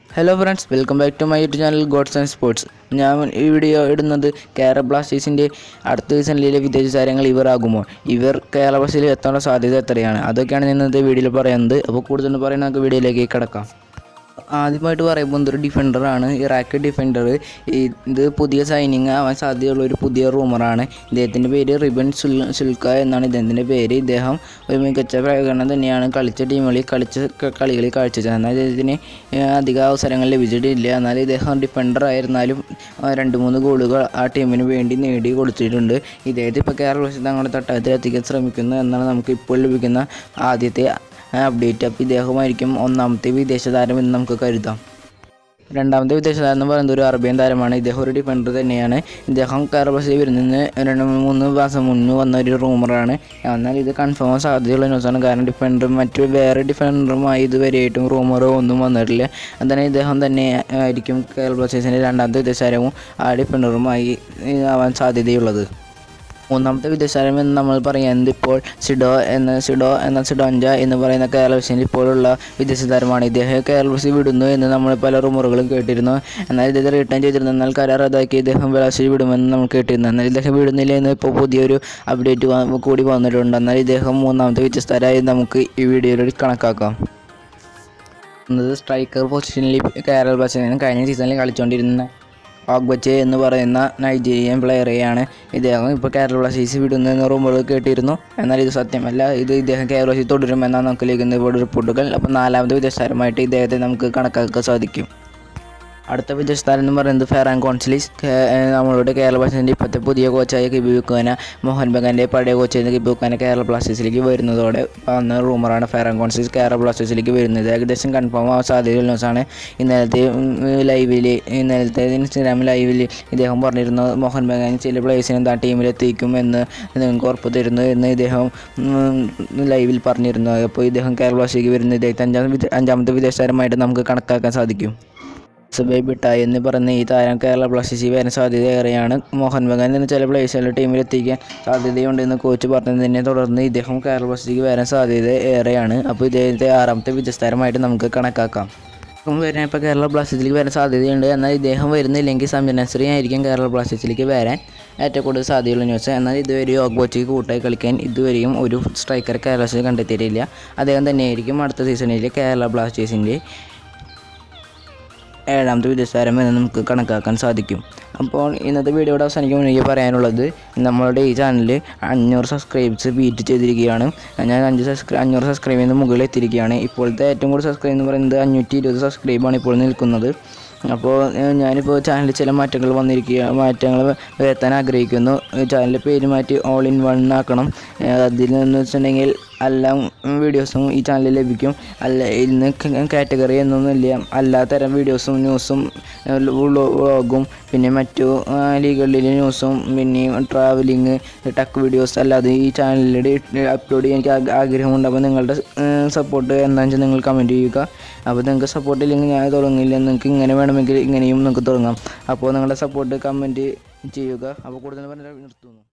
hello friends welcome back to my YouTube channel gods and sports ഞാൻ ഈ video ഇടുന്നത് കേരള ബ്ലാസ്റ്റേഴ്സിൻ്റെ അടുത്ത സീസണിലെ വിദേശ താരങ്ങൾ ഇവർ ആകുമോ ഇവർ കേരള ബ്ലാസ്റ്റേഴ്സിൽ എത്താനുള്ള സാധ്യത എത്രയാണ് അതൊക്കെയാണ് ഞാൻ ഇന്നത്തെ വീഡിയോയിൽ പറയുന്നത് അപ്പോൾ കൂടുതൽ പറയുന്ന നമുക്ക് വീഡിയോയിലേക്ക് കിടക്കാം ആദ്യമായിട്ട് പറയുമ്പോൾ ഇതൊരു ഡിഫൻഡറാണ് ഇറാഖ് ഡിഫൻഡർ ഇത് പുതിയ സൈനിങ് ആവാൻ സാധ്യതയുള്ള ഒരു പുതിയ റൂമറാണ് ഇദ്ദേഹത്തിൻ്റെ പേര് റിബൻ സുൽ സുൽക്ക എന്നാണ് ഇദ്ദേഹത്തിൻ്റെ പേര് ഇദ്ദേഹം ഒരു മികച്ച പ്രകടനം തന്നെയാണ് കളിച്ച ടീമുകളിൽ കളിച്ച ക- കളികളിൽ കാഴ്ചവെച്ചത് എന്നാൽ ഇദ്ദേഹത്തിന് ഏഹ്, അധിക അവസരങ്ങൾ ലഭിച്ചിട്ടില്ല എന്നാൽ ഇദ്ദേഹം ഡിഫൻഡർ ആയിരുന്നാലും ആ, രണ്ട് മൂന്ന് ഗോളുകൾ ആ ടീമിന് വേണ്ടി നേടി കൊടുത്തിട്ടുണ്ട് ഇദ്ദേഹത്തെ ഇപ്പോൾ കേരള ബ്ലാസ്റ്റേഴ്സ് തങ്ങളുടെ തട്ടകത്തിൽ എത്തിക്കാൻ ശ്രമിക്കുന്നു എന്നാണ് നമുക്ക് ഇപ്പോൾ ലഭിക്കുന്ന ആദ്യത്തെ അപ്ഡേറ്റ് അപ്പോൾ ഇദ്ദേഹമായിരിക്കും ഒന്നാമത്തെ വിദേശ താരം എന്ന് നമുക്ക് കരുതാം രണ്ടാമത്തെ വിദേശ താരം എന്ന് പറയുന്നത് ഒരു അറബിയൻ താരമാണ് ഇദ്ദേഹം ഒരു ഡിഫൻഡർ തന്നെയാണ് ഇദ്ദേഹം കേരളത്തിൽ വരുന്നതിന് രണ്ട് മൂന്ന് മാസം മുന്നേ വന്ന ഒരു റൂമറാണ് എന്നാൽ ഇത് കൺഫേം സാധ്യതയുള്ള ന്യൂസാണ് കാരണം ഡിഫൻഡർ മറ്റു വേറെ ഡിഫൻഡറുമായി ഇതുവരെയായിട്ടും റൂമറോ ഒന്നും വന്നിട്ടില്ല എന്നാൽ ഇദ്ദേഹം തന്നെ ആയിരിക്കും കേരള ബ്ലാസ്റ്റേഴ്സിൻ്റെ രണ്ടാമത്തെ വിദേശ താരവും ആ ഡിഫൻഡറുമായി ഏഹ്, ആവാൻ സാധ്യതയുള്ളത് മൂന്നാമത്തെ വിദേശാരം എന്ന് നമ്മൾ പറയുന്നത് ഇപ്പോൾ സിഡോ എന്ന സിഡോ എന്ന സിഡോഞ്ച എന്ന് പറയുന്ന കേരള വിഷയിൽ ഇപ്പോഴുള്ള വിദേശ താരമാണ് ഇദ്ദേഹം കേരള വിഷയിൽ വിടുന്നു എന്ന് നമ്മൾ പല റൂമറുകളും കേട്ടിരുന്നു എന്നാൽ ഇദ്ദേഹത്തെ റിട്ടേൺ ചെയ്തിരുന്നു എന്നാൽ കരാർ റദ്ദാക്കി ഇദ്ദേഹം വെലാശ്ശേരി വിടുമെന്ന് നമ്മൾ കേട്ടിരുന്നു എന്നാൽ ഇദ്ദേഹം വിടുന്നില്ല എന്ന് ഇപ്പോൾ പുതിയൊരു അപ്ഡേറ്റ് കൂടി വന്നിട്ടുണ്ട് എന്നാൽ ഇദ്ദേഹം മൂന്നാമത്തെ വ്യത്യസ്തരായി നമുക്ക് ഈ വീഡിയോയിൽ കണക്കാക്കാം എന്നത് സ്ട്രൈക്കർ പൊസിഷനിൽ കേരള ബ്ലാസ്റ്റേഴ്സിന് കഴിഞ്ഞ സീസണിൽ കളിച്ചുകൊണ്ടിരുന്ന ഓഗ്ബച്ചെ എന്ന് പറയുന്ന നൈജീരിയൻ പ്ലെയറെയാണ് ഇദ്ദേഹം ഇപ്പോൾ കേരള ബ്ലാസ്റ്റേഴ്സ് വിടുന്നതെന്ന് റൂമുകൾ കേട്ടിരുന്നു എന്നാൽ ഇത് സത്യമല്ല ഇത് ഇദ്ദേഹം കേരള ബ്ലാസ്റ്റേഴ്സ് തുടരുമെന്നാണ് നമുക്ക് ലഭിക്കുന്ന ഇപ്പോൾ റിപ്പോർട്ടുകൾ അപ്പോൾ നാലാമത്തെ വിദേശതാരമായിട്ട് ഇദ്ദേഹത്തെ നമുക്ക് കണക്കാക്കാൻ സാധിക്കും അടുത്ത വിദേശ താരം എന്ന് പറയുന്നത് ഫെറാൻ കോൺസിലിസ് കേ- ഏഹ് നമ്മളുടെ കേരള ബ്ലാസ്റ്റേഴ്സിൻ്റെ ഇപ്പോഴത്തെ പുതിയ കോച്ചായ കിബി ബുക്കാന മോഹൻ ബഗാൻ്റെ പഴയ കോച്ചായ കിബി ബുക്കാന കേരള ബ്ലാസ്റ്റേഴ്സിലേക്ക് വരുന്നതോടെ വന്ന റൂമറാണ് ഫെറാൻ കോൺസിലിസ് കേരള ബ്ലാസ്റ്റേഴ്സിലേക്ക് വരുന്നത് ഏകദേശം കൺഫേം ആവാൻ സാധ്യതയുള്ള ന്യൂസാണ് ഇന്നലത്തെ ലൈവിൽ ഇന്നലത്തെ ഇൻസ്റ്റാഗ്രാം ലൈവിൽ ഇദ്ദേഹം പറഞ്ഞിരുന്നു മോഹൻ ബഗാൻ ചില പ്ലേയേഴ്സിനെ എന്താ ടീമിലെത്തിക്കും എന്ന് നിങ്ങൾക്ക് ഉറപ്പ് തരുന്നു എന്ന് ഇദ്ദേഹം ലൈവിൽ പറഞ്ഞിരുന്നു അപ്പോൾ ഇദ്ദേഹം കേരള ബ്ലാസ്റ്റേഴ്സിലേക്ക് വരുന്നത് ഇദ്ദേഹത്തെ അഞ്ചാം വിദേ- അഞ്ചാമത്തെ വിദേശ താരമായിട്ട് നമുക്ക് കണക്കാക്കാൻ സാധിക്കും സുബൈ ബിട്ടായി എന്ന് പറയുന്ന ഈ താരം കേരള ബ്ലാസ്റ്റേഴ്സിൽ വരാൻ സാധ്യത ഏറെയാണ് മോഹൻ ബഗാൻ എന്ന ചില പ്ലേയേഴ്സുകളുടെ ടീമിൽ എത്തിക്കാൻ സാധ്യതയുണ്ടെന്ന് കോച്ച് പറഞ്ഞതിനെ തുടർന്ന് ഇദ്ദേഹം കേരള ബ്ലാസ്റ്റേഴ്സിലേക്ക് വരാൻ സാധ്യത ഏറെയാണ് അപ്പോൾ ഇദ്ദേഹത്തെ ആറാമത്തെ വിജയസ്ഥാനമായിട്ട് നമുക്ക് കണക്കാക്കാം ഇപ്പം വരാൻ ഇപ്പോൾ കേരള ബ്ലാസ്റ്റേഴ്സിലേക്ക് വരാൻ സാധ്യതയുണ്ട് എന്നാൽ ഇദ്ദേഹം വരുന്നില്ലെങ്കിൽ സംജന നസ്രി ആയിരിക്കും കേരള ബ്ലാസ്റ്റേഴ്സിലേക്ക് വരാൻ ഏറ്റവും കൂടുതൽ സാധ്യതയുള്ള ന്യൂസ് എന്നാൽ ഇതുവരെ ഓഗ്ബോച്ചിക്ക് കൂട്ടായി കളിക്കാൻ ഇതുവരെയും ഒരു സ്ട്രൈക്കർ കേരള ബ്ലാസ്റ്റേഴ്സ് കണ്ടെത്തിയിട്ടില്ല അദ്ദേഹം തന്നെയായിരിക്കും അടുത്ത സീസണിൽ കേരള ബ്ലാസ്റ്റേഴ്സിൻ്റെ ഏഴാമത്തെ വിദേശതാരം എന്ന് നമുക്ക് കണക്കാക്കാൻ സാധിക്കും അപ്പോൾ ഇന്നത്തെ വീഡിയോയുടെ അവസാനിക്കുമ്പോൾ എനിക്ക് പറയാനുള്ളത് നമ്മളുടെ ഈ ചാനൽ അഞ്ഞൂറ് സബ്സ്ക്രൈബ്സ് ബീറ്റ് ചെയ്തിരിക്കുകയാണ് ഞാൻ അഞ്ച് സബ്സ്ക്രൈ അഞ്ഞൂറ് സബ്സ്ക്രൈബിന് മുകളിൽ എത്തിയിരിക്കുകയാണ് ഇപ്പോഴത്തെ ഏറ്റവും കൂടുതൽ സബ്സ്ക്രൈബ് എന്ന് പറയുന്നത് അഞ്ഞൂറ്റി ഇരുപത് സബ്സ്ക്രൈബാണ് ഇപ്പോൾ നിൽക്കുന്നത് അപ്പോൾ ഏഹ്, ഞാനിപ്പോൾ ചാനലിൽ ചില മാറ്റങ്ങൾ വന്നിരിക്കുക മാറ്റങ്ങൾ വരുത്താൻ ആഗ്രഹിക്കുന്നു ചാനലിൻ്റെ പേര് മാറ്റി ഓൾ ഇൻ വൺ ആക്കണം ഏഹ്, അതിലെന്ന് വെച്ചിട്ടുണ്ടെങ്കിൽ എല്ലാ വീഡിയോസും ഈ ചാനലിൽ ലഭിക്കും അല്ല ഇന്ന് കാറ്റഗറി എന്നൊന്നുമില്ല എല്ലാ തരം വീഡിയോസും ന്യൂസും വ്ളോഗും പിന്നെ മറ്റു ആ, ലീഗുകളിലെ ന്യൂസും പിന്നെ ട്രാവലിങ് ടക്ക് വീഡിയോസ് അല്ലാതെ ഈ ചാനലിൽ അപ്ലോഡ് ചെയ്യാൻ എനിക്ക് ആഗ്ര- ആഗ്രഹമുണ്ട് അപ്പോൾ നിങ്ങളുടെ സപ്പോർട്ട് എന്താണെന്ന് വെച്ചാൽ നിങ്ങൾ കമൻറ്റ് ചെയ്യുക അപ്പോൾ നിങ്ങൾക്ക് സപ്പോർട്ട് ഇല്ലെങ്കിൽ ഞാൻ തുടങ്ങില്ല നിങ്ങൾക്ക് ഇങ്ങനെ വേണമെങ്കിൽ ഇങ്ങനെയും നിങ്ങൾക്ക് തുടങ്ങാം അപ്പോൾ നിങ്ങളുടെ സപ്പോർട്ട് കമൻറ്റ് ചെയ്യുക അപ്പോൾ കൂടുതൽ പറഞ്ഞാൽ നിർത്തുന്നു